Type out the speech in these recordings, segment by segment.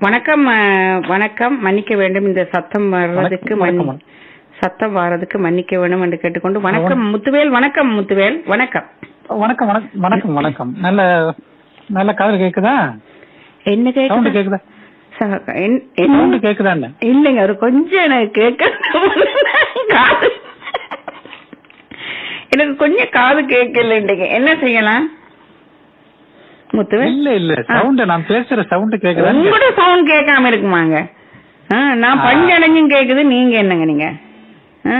வணக்கம் அஹ், வணக்கம் மன்னிக்க வேண்டும் இந்த சத்தம் வர்றதுக்கு வணக்கம், மன்னி சத்தம் வர்றதுக்கு மன்னிக்க வேண்டும் என்று கேட்டுக்கொண்டு வணக்கம் முத்துவேல் வணக்கம் முத்துவேல் வணக்கம் வணக்கம் வணக்கம் வணக்கம் வணக்கம் நல்ல நல்ல காதல் கேக்குதா என்ன சவுண்ட் கேக்குது கேக்குதா ச- என்- என்ன- சவுண்ட் கேக்குதா என்ன இல்லைங்க ஒரு கொஞ்சம் எனக்கு கேட்க காது எனக்கு கொஞ்சம் காது கேட்கல இன்னைக்கு என்ன செய்யலாம் முத்துவேல் இல்ல இல்ல சவுண்ட் நான் பேசுற சவுண்ட் கேக்குதா உங்களோட சவுண்ட் கேட்காம இருக்குமாங்க ஆ, நான் ஆ. பஞ்சடைஞ்சும் கேக்குது நீங்க என்னங்க நீங்க ஆ?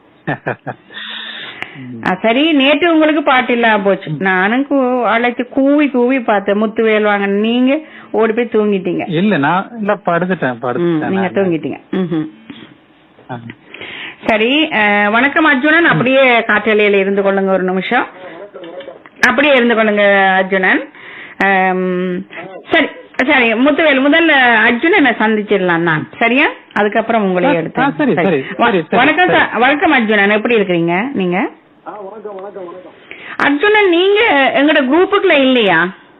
ஆ, சரி நேற்று உங்களுக்கு பாட்டு இல்லாம போச்சு நானும் கூ- அழைச்சு கூவி கூவி பார்த்தேன் முத்துவேல் வாங்க நீங்க ஓடி போய் தூங்கிட்டீங்க இல்ல நான் இல்ல படுத்துட்டேன் ம், படுத்துட்டேன் நீங்க நான். தூங்கிட்டீங்க ம்ஹும். ஆ. சரி அஹ், வணக்கம் அர்ஜுனன் அப்படியே காற்றலையில இருந்து கொள்ளுங்க ஒரு நிமிஷம் அப்படியே இருந்து கொள்ளுங்க அர்ஜுனன் அம், சரி சரி முத்துவேல் முதல்ல அர்ஜுனனை சந்திச்சிடலாம் நான் சரியா அதுக்கப்புறம் உங்களை ஆ, எடுத்து ஆ, சரி, சரி, வ- சரி, சரி, வணக்கம் சரி. சார் வணக்கம் அர்ஜுனன் எப்படி இருக்கிறீங்க நீங்க அர்ஜுனன் நீங்க எங்கட குரூப்புக்குள்ள இல்லையா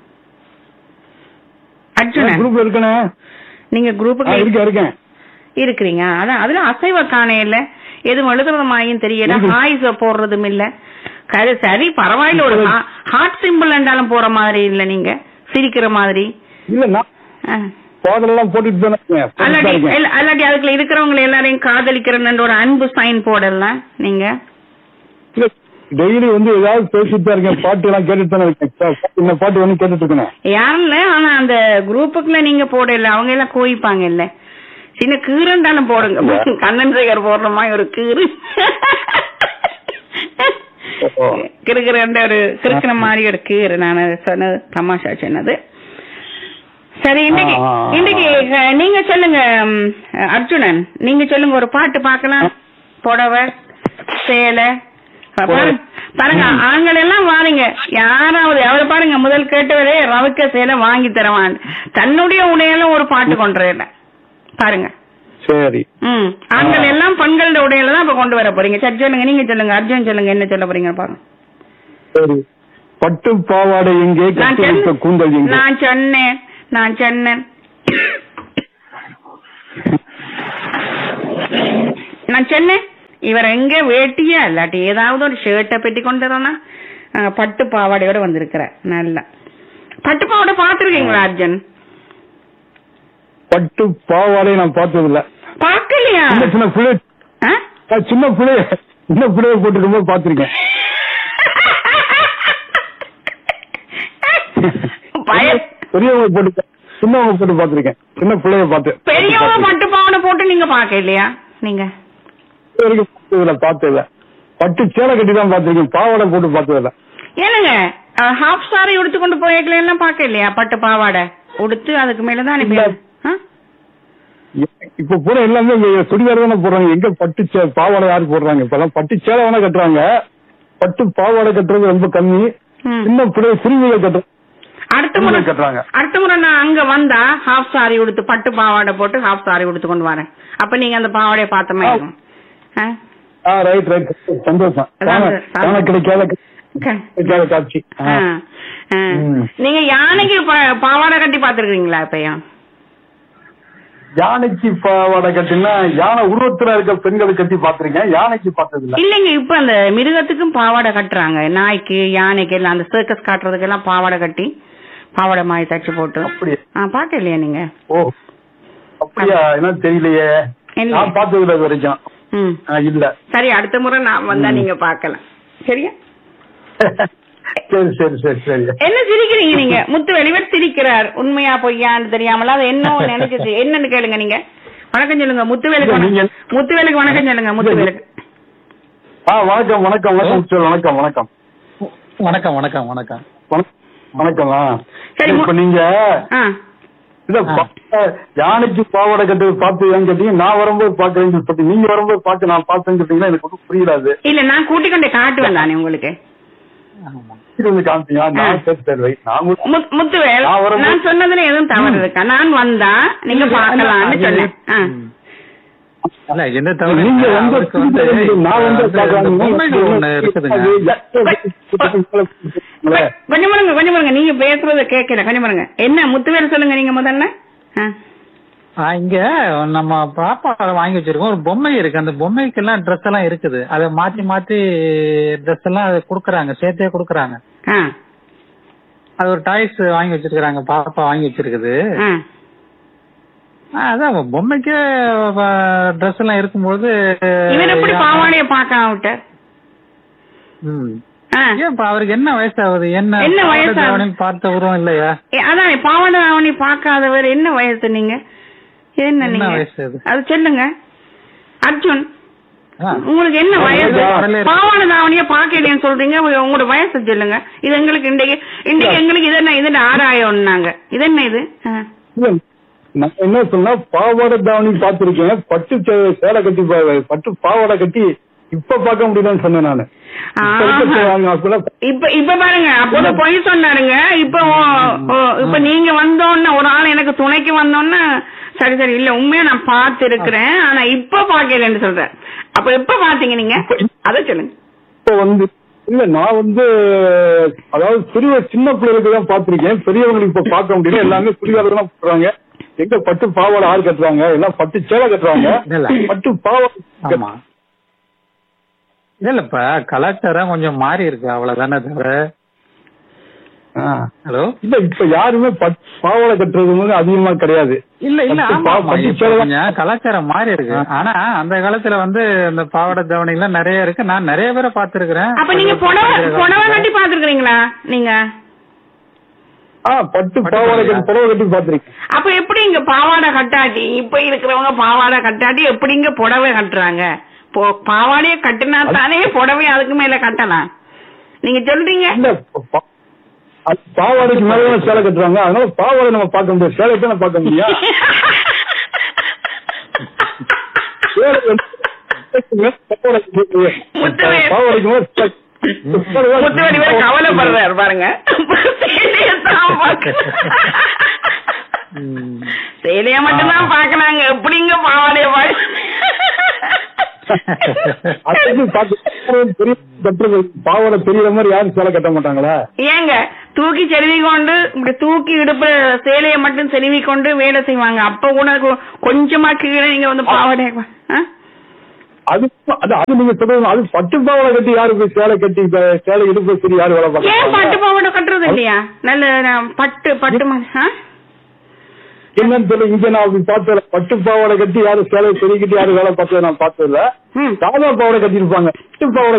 அர்ஜுனன் குரூப் இருக்கனே நீங்க குரூப்புக்குள்ள இருக்கேன் இருக்கேன் இருக்கிறீங்க அதான் அதுல அசைவ காணையில எதுவும் எழுதுறதுமாயும் தெரியல இருக்கு. ஹாய்ஸ் போடுறதும் இல்ல கரு சரி பரவாயில்ல ஒரு ஹார்ட் சிம்பிள் என்றாலும் போற மாதிரி இல்ல நீங்க சிரிக்கிற மாதிரி இல்ல நான் ஆ. பாடலெல்லாம் போட்டுட்டு தானே இருக்கேன். போட்டுட்டு அல்லாட்டி தான் இருக்கேன். இல்ல, அல்லாட்டி அதுக்குள்ள இருக்கிறவங்க எல்லாரையும் காதலிக்கிறேன்னு ஒரு அன்பு சைன் போடலாம் நீங்க இல்ல, டெய்லி வந்து ஏதாவது பேசிட்டு தான் இருக்கேன் பாட்டு எல்லாம் கேட்டுட்டு தானே இருக்கேன் சார், இந்த பாட்டு வந்து கேட்டுட்டு இருக்கேன் யாரும் இல்ல ஆனா அந்த குரூப்புக்குள்ள நீங்க போடல அவங்க எல்லாம் கோயிப்பாங்க இல்ல சின்ன கீரண்டாலும் போடுங்க கண்ணன் சேகர் போடுற மாதிரி ஒரு கீறு ஓ. கிறுகிற ஒரு கிறுக்கிற மாதிரி ஒரு கீறு நான் சொன்னது தமாஷா சொன்னது சரி இன்னைக்கு ஆ, ஆ, ஆ. இன்னைக்கு அஹ், நீங்க சொல்லுங்க ம், அர்ஜுனன் நீங்க சொல்லுங்க ஒரு பாட்டு பார்க்கலாம் புடவை சேலை பா- பாருங்க பாருங்க ஆண்கள் எல்லாம் வாருங்க யாராவது அவரை பாருங்க முதல் கேட்டவரே ரவுக்க சேலை வாங்கி தரவான் தன்னுடைய உடையில ஒரு பாட்டு கொண்டுறேன் பாருங்க சரி ம் ஆண்கள் எல்லாம் பெண்களோட உடையில தான் இப்ப கொண்டு வர போறீங்க சரி சொல்லுங்க நீங்க சொல்லுங்க அர்ஜுன் சொல்லுங்க என்ன சொல்ல போறீங்க பாருங்க சரி பட்டு பாவாடை எங்கே நான் கட்டி வைத்த கூந்தல் சொன்ன- எங்கே நான் சொன்னேன் நான் சொன்னேன் நான் சொன்னேன் இவர் எங்க வேட்டியா இல்லாட்டி ஏதாவது ஒரு ஷர்ட்டை பெட்டி கொண்டு வரனா பட்டு பாவாடையோட வந்திருக்கிற நல்ல பட்டு பாவாடை பாத்துருக்கீங்களா அர்ஜுன் பட்டு பாவாடை நான் பார்த்தது இல்ல பாக்கலையா சின்ன சின்ன பிள்ளை ஆ? நான் சின்ன பிள்ளைய சின்ன பிள்ளைய போட்டுக்கும் போது பாத்திருக்கேன் பய- பெரியவங்க போட்டு சின்னவங்க போட்டு பாத்திருக்கேன் சின்ன பிள்ளைய பார்த்து பெரியவங்க பட்டு பாவாடை போட்டு நீங்க பாக்க இல்லையா நீங்க வரைக்கும் பார்த்ததில்ல பார்த்ததில்ல பட்டு சேலை கட்டி தான் பார்த்திருக்கேன் பாவாடை போட்டு பார்த்ததில்ல ஏனுங்க ஹாஃப் சாரி உடுத்து கொண்டு போய்க்கல எல்லாம் பாக்க இல்லையா பட்டு பாவாடை உடுத்து அதுக்கு மேலதான் அனுப்பி இல்ல. ஆ? இப்ப பூரா எல்லாமே இங்க சுடிதார் தானே போடுறாங்க எங்க பட்டு சே- பாவாடை யாரு போடுறாங்க இப்ப எல்லாம் பட்டு சேலை வேணா கட்டுறாங்க பட்டு பாவாடை கட்டுறது ரொம்ப கம்மி ம். சின்ன பிள்ளை சிறுமிகள் கட்டுறாங்க அடுத்த முறை சிறுமிகள் கட்டுறாங்க அடுத்த முறை நான் அங்க வந்தா ஹாஃப் சாரி உடுத்து பட்டு பாவாடை போட்டு ஹாஃப் சாரி உடுத்து கொண்டு வரேன் அப்ப நீங்க அந்த பாவாடையை பார்த்த மாதிரி இருக்கும் ஆ? ஆ ரைட் ரைட் சந்தோஷம் அதான் காண- அது. காண கிடைக்காத க- கிடைக்காத காட்சி ஆ. ஆ. ஆ. ம். நீங்க யானைக்கு பா- பாவாடை கட்டி பாத்துருக்கீங்களா இப்பயா யானைக்கு பாவாடை கட்டினா யானை உருவத்துல இருக்க பெண்களை கட்டி பாத்திருக்கேன் யானைக்கு பார்த்தது இல்ல இல்லைங்க இப்ப அந்த மிருகத்துக்கும் பாவாடை கட்டுறாங்க நாய்க்கு யானைக்கு எல்லாம் அந்த சர்க்கஸ் காட்டுறதுக்கு எல்லாம் பாவாடை கட்டி பாவாடை மாதிரி தச்சு போட்டு அப்படியே ஆ பாக்க இல்லையா நீங்க ஓ அப்படியா என்ன தெரியலையே இல்ல. நான் பார்த்தது இல்ல இது வரைக்கும் ம் ஆ, இல்ல சரி அடுத்த முறை நான் வந்தா ம். நீங்க பாக்கலாம் சரியா சரி சரி சரி சரி என்ன சிரிக்கிறீங்க நீங்க முத்து வெளிவர் சிரிக்கிறார் உண்மையா பொய்யான்னு தெரியாமல அது என்ன நினைச்சு என்னன்னு கேளுங்க நீங்க வணக்கம் சொல்லுங்க முத்துவேலுக்கு நீங்க- வணக்கம். முத்துவேலுக்கு வணக்கம் சொல்லுங்க முத்துவேலுக்கு ஆ வணக்கம் வணக்கம் வணக்கம் சார் வணக்கம் வணக்கம் வணக்கம் வணக்கம் வணக்கம் வணக்கம் வணக்கம் ஆ. சரி, மு- இப்ப நீங்க ஆ இத பா- யானைக்கு பாவாடை கட்டு பார்த்து ஏன்னு கேட்டீங்க நான் வரும்போது பாக்குறேன்னு சொல்லி நீங்க வரும்போது பார்த்து நான் பார்த்தேன்னு கேட்டீங்கன்னா எனக்கு ஒன்றும் புரியலாது இல்ல நான் கூட்டிக் கொண்டே காட்டுவேன் தானே உங்களுக்கு ஆமா. இது வந்து காமிச்சீங்க நான் சரி சரி வை நான் கூட- மு- முத்துவேல் நான் வரும்போது- நான் சொன்னதுல எதுவும் தவறு இருக்கா நான் வந்தா நீங்க பாக்கலாம்னு சொன்னேன் ஆ. இல்ல என்ன தவிர நீங்க வந்து அவருக்கு வந்து நான் வந்து அந்த பார்க்கறாங்க. பொம்மைகள் ஒண்ணு இருக்குதுங்க இல்ல. கொஞ்சம் பாருங்க கொஞ்சம் பாருங்க நீங்க பேசுறத கேட்கல கொஞ்சம் பாருங்க என்ன முத்துவேல் சொல்லுங்க நீங்க முதல்ல ஆ. ஆ, இங்க நம்ம பாப்பா வாங்கி வச்சிருக்கோம் ஒரு பொம்மை இருக்கு அந்த பொம்மைக்கு எல்லாம் ட்ரெஸ் எல்லாம் இருக்குது அதை மாத்தி மாத்தி ட்ரெஸ் எல்லாம் அது குடுக்கறாங்க சேர்த்தே குடுக்கறாங்க ஆ அது ஒரு டாய்ஸ் வாங்கி வச்சிருக்காங்க பாப்பா வாங்கி வச்சிருக்குது ஆ ஆ, அதான் பொம்மைக்கே ட்ரெஸ் எல்லாம் இருக்கும்போது இவர் எப்படி பாவாடைய பார்க்க விட்டார் ம். ஆ ஏன் இப்ப அவருக்கு என்ன வயசாகுது என்ன என்ன பாவாடை வயசாகுது? தாவணின்னு பார்த்த உருவம் இல்லையா ஏ, அதான் பாவாடை தாவணி பார்க்காதவர் என்ன வயசு நீங்க என்ன என்ன நீங்க வயசு அது? அது சொல்லுங்க அர்ஜுன் ஆ. உங்களுக்கு என்ன வயசு பாவாடை இருக்கு. பாவாடை தாவணிய பாக்கலைன்னு சொல்றீங்க உங்க- உங்களோட வயசு சொல்லுங்க இது எங்களுக்கு இன்றைக்கு இன்றைக்கு எங்களுக்கு இது என்ன இது என்ன ஆறாயிரம்னாங்க இது என்ன இது ஆ. இல்ல, நான் என்ன சொன்னா பாவாடை தாவணி பார்த்திருக்கேன் பட்டு சே- சேலை கட்டி பா- பட்டு பாவாடை கட்டி இப்ப பார்க்க முடியலன்னு சொன்னேன் நானு இப்ப இருக்க ஆஹா. சே- அப்பெல்லாம் இப்ப இப்ப பாருங்க அப்போது பொய் சொன்னாருங்க இப்ப ஓ- ஓ- இப்ப நீங்க வந்தோன்னு ஒரு ஆள் எனக்கு துணைக்கு வந்தோன்னு சரி சரி இல்ல உண்மையா நான் பார்த்து இருக்கிறேன் ஆனா இப்ப பாக்கலன்னு சொல்றேன் அப்ப எப்ப பாத்தீங்க நீங்க அத சொல்லுங்க இப்ப வந்து இல்ல நான் வந்து அதாவது சிறிய சின்ன பிள்ளைகளுக்கு தான் பாத்திருக்கேன் பெரியவங்களுக்கு இப்ப பார்க்க முடியல எல்லாமே சுடிதார் தான் போடுறாங்க எங்க பட்டு பாவாடை ஆள் கட்டுறாங்க எல்லாம் பட்டு சேலை கட்டுறாங்க இல்ல. பட்டு பாவாடை ஆமா இல்ல இல்ல இப்ப கலாச்சாரம் கொஞ்சம் மாறி இருக்கு அவ்வளவுதானே தவிர ஆ. ஹலோ இல்ல இப்ப யாருமே பட்டு பாவாடை கட்டுறது வந்து அதிகமா கிடையாது இல்ல இல்ல பட்டு ஆமா பா- ஆமா. பட்டு இப்ப சேலை தான். கொஞ்சம் கலாச்சாரம் மாறி இருக்கு ஆனா அந்த காலத்துல வந்து இந்த பாவாடை தாவணி எல்லாம் நிறைய இருக்கு நான் நிறைய பேரை பாத்துருக்கிறேன் அப்ப நீங்க புடவை புடவை கட்டி பாத்துருக்கீங்களா நீங்க ஆ பட்டு பாவாடை கட்டி புடவை கட்டி பாத்திருக்கேன் அப்ப எப்படி இங்க பாவாடை கட்டாட்டி இப்ப இருக்கிறவங்க பாவாடை கட்டாட்டி எப்படிங்க புடவை கட்டுறாங்க போ- பாவாடையை கட்டினா தானே புடவை அதுக்கு மேல கட்டலாம் நீங்க சொல்றீங்க இல்ல பா- அது பாவாடைக்கு மேல சேலை கட்டுறாங்க அதனால பாவாடை நம்ம பார்க்க முடியாது சேலை தானே பார்க்க முடியும் சேலை வந்து பாவாடை கட்டி- முத்துவே- பாவாடைக்கு மேல சேலை- முத்துவடி வேற கவலைப்படுறாரு பாருங்க சேலையத்தான் பார்க்க- ம். சேலைய மட்டும்தான் பாக்குறாங்க எப்படிங்க பாவாடைய அதுக்கு பார்த்து பெரிய கட்டுறது பாவாடை பெரிய மாதிரி யாரும் சேலை கட்ட மாட்டாங்களா ஏங்க தூக்கி செருவி கொண்டு இப்படி தூக்கி இடுப்புல சேலையை மட்டும் செருவி கொண்டு வேலை செய்வாங்க அப்ப கூட கொ- கொஞ்சமா கீழே நீங்க வந்து பாவாடை ஆ? அது அது அது நீங்க சொல்றது அது பட்டு பாவாடை கட்டி யாரு போய் சேலை கட்டி இப்ப சேலை இடுப்பு சரி யாரு வேலை ஏன் பட்டு பார்க்க பாவாடை கட்டுறது இல்லையா நல்ல அஹ், பட்டு பட்டு மா- ஆ? என்னன்னு சொல்லி இங்க நான் அப்படி பார்த்ததுல பட்டு பாவாடை கட்டி யாரும் சேலை பெரிய கட்டி யாரும் வேலை பார்த்ததை நான் பார்த்தது இல்ல ம் சாதா பாவாடை கட்டியிருப்பாங்க பட்டு பாவாடை